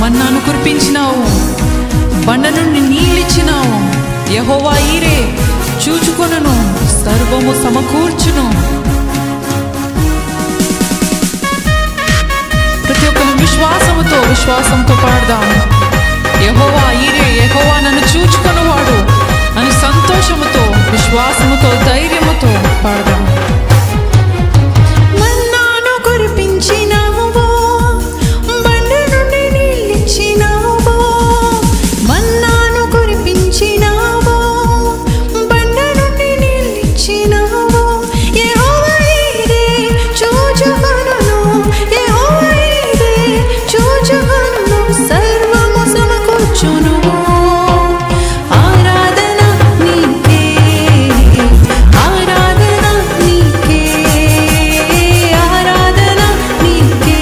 మన్నాను కురిపించినావు బండ నుండి నీళ్ళిచ్చినావు యహోవా ఈరే చూచుకొనును సర్వము సమకూర్చును ప్రతి ఒక్కరు విశ్వాసముతో విశ్వాసంతో పాడదాం యహోవా ఈరే యహోవా నన్ను చూచుకొనువాడు అని సంతోషముతో విశ్వాసముతో ధైర్యముతో పాడదాం మన్నాను కురిపించినావు బండ నుండి నీళ్ళిచ్చినావు మన్నాను కురిపించినావు బండ నుండి నీళ్ళిచ్చినావు యెహోవా ఈరే చూచుకొనును యెహోవా ఈరే చూచుకొనును సర్వము సమకూర్చును ఆరాధన నీకే ఆరాధన నీకే ఆరాధన నీకే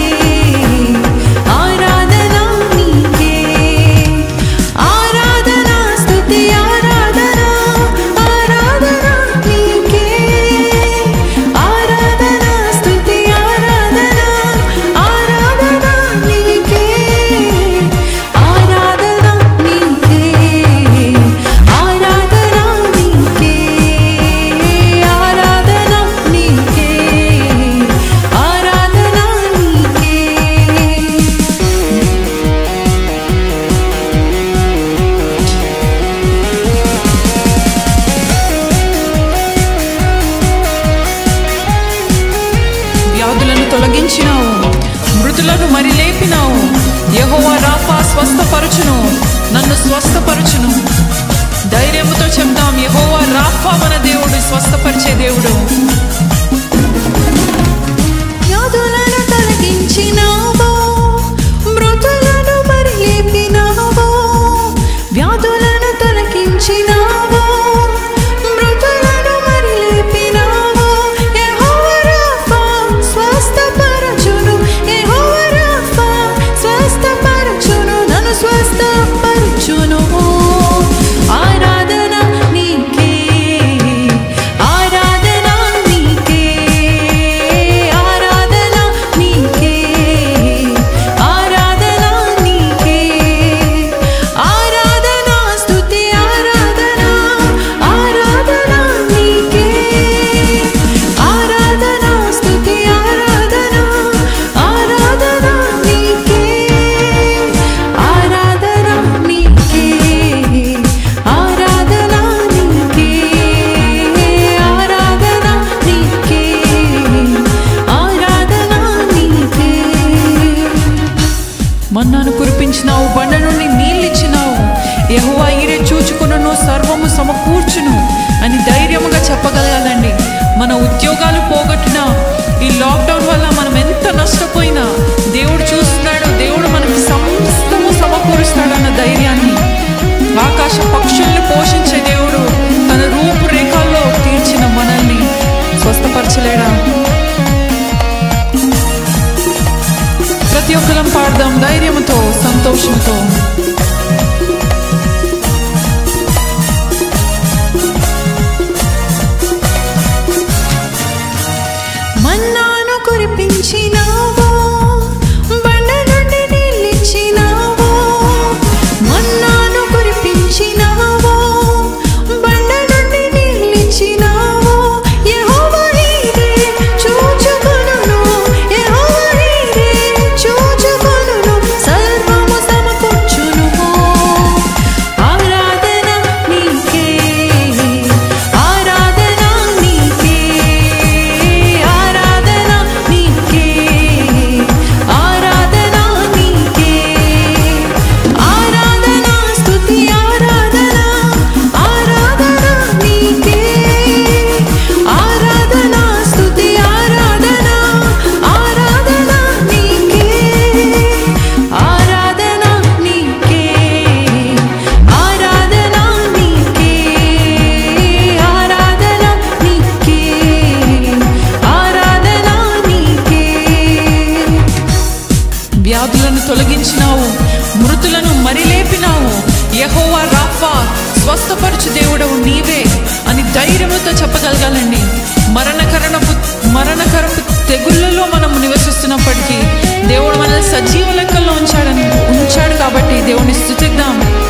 ఆరాధన నీకే ఆరాధన స్తుతి ఆరాధన ఆరాధన నీకే ఆరాధన స్తుతి ఆరాధన ఆరాధన నీకే ఆరాధన నీకే ఆరాధన నీకే ఆరాధన నీకే ఆరాధన నీకే వ్యాధులను తొలగించినావు మృతులను మరి లేపినావు యెహోవా రాఫా స్వస్థపరచును నన్ను స్వస్థపరచును ధైర్యముతో చెప్దాం యెహోవా రాఫా మన దేవుడు స్వస్థపరిచే దేవుడు వ్యాధులను తొలగించినావు మృతులను మరి లేపినావు వ్యాధులను తొలగించినావు మృతులను మరి లేపినావు యెహోవా రాఫా స్వస్థపరచును యెహోవా రాఫా స్వస్థపరచును నన్ను స్వస్థపరచును ఆరాధన నీకే ఆరాధన నీకే ఆరాధన నీకే ఆరాధన నీకే ఆరాధన స్తుతి ఆరాధన ఆరాధన నీకే ఆరాధన స్తుతి ఆరాధన ఆరాధన నీకే ఆరాధన నీకే ఆరాధన నీకే ఆరాధన నీకే ఆరాధన నీకే మన్నాను కురిపించినావు బండ నుండి నీళ్ళిచ్చినావు యెహోవా ఈరే చూచుకును సర్వము సమకూర్చును అని ధైర్యముగా చెప్పగలగాలండి మన ఉద్యోగాలు పోగొట్టిన ఈ లాక్డౌన్ వల్ల మనం ఎంత నష్టపోయినా దేవుడు చూస్తున్నాడు దేవుడు మనకి సమస్తము సమకూరుస్తాడన్న ధైర్యాన్ని ఆకాశ పక్షుల్ని పోషించే దేవుడు తన రూపురేఖల్లో తీర్చిన మనల్ని స్వస్థపరచలేడా ప్రతి ఒక్కరం పాడదాం ధైర్యంతో సంతోషంతో మన్నాను కురిపించినావు బండ నుండి నీళ్ళిచ్చినావు మన్నాను కురిపించినావు బండ నుండి నీళ్ళిచ్చినావు యెహోవా ఈరే చూచుకొనును యెహోవా ఈరే చూచుకొనును సర్వము సమకూర్చును ఆరాధన నీకే ఆరాధన నీకే ఆరాధన నీకే ఆరాధన నీకే ఆరాధన స్తుతి ఆరాధన ఆరాధన నీకే ఆరాధన స్తుతి ఆరాధన ఆరాధన నీకే ఆరాధన నీకే ఆరాధన నీకే ఆరాధన నీకే ఆరాధన నీకే వ్యాధులను తొలగించినావు మృతులను మరి లేపినావు యెహోవా రాఫా స్వస్థపరచు దేవుడవు నీవే అని ధైర్యముతో చెప్పగలగాలండి మరణకరణ మరణకరపు తెగుళ్ళలో మనం నివసిస్తున్నప్పటికీ దేవుడు మనల్ని సజీవ లెక్కల్లో ఉంచాడని ఉంచాడు కాబట్టి దేవుని స్థుతిద్దాం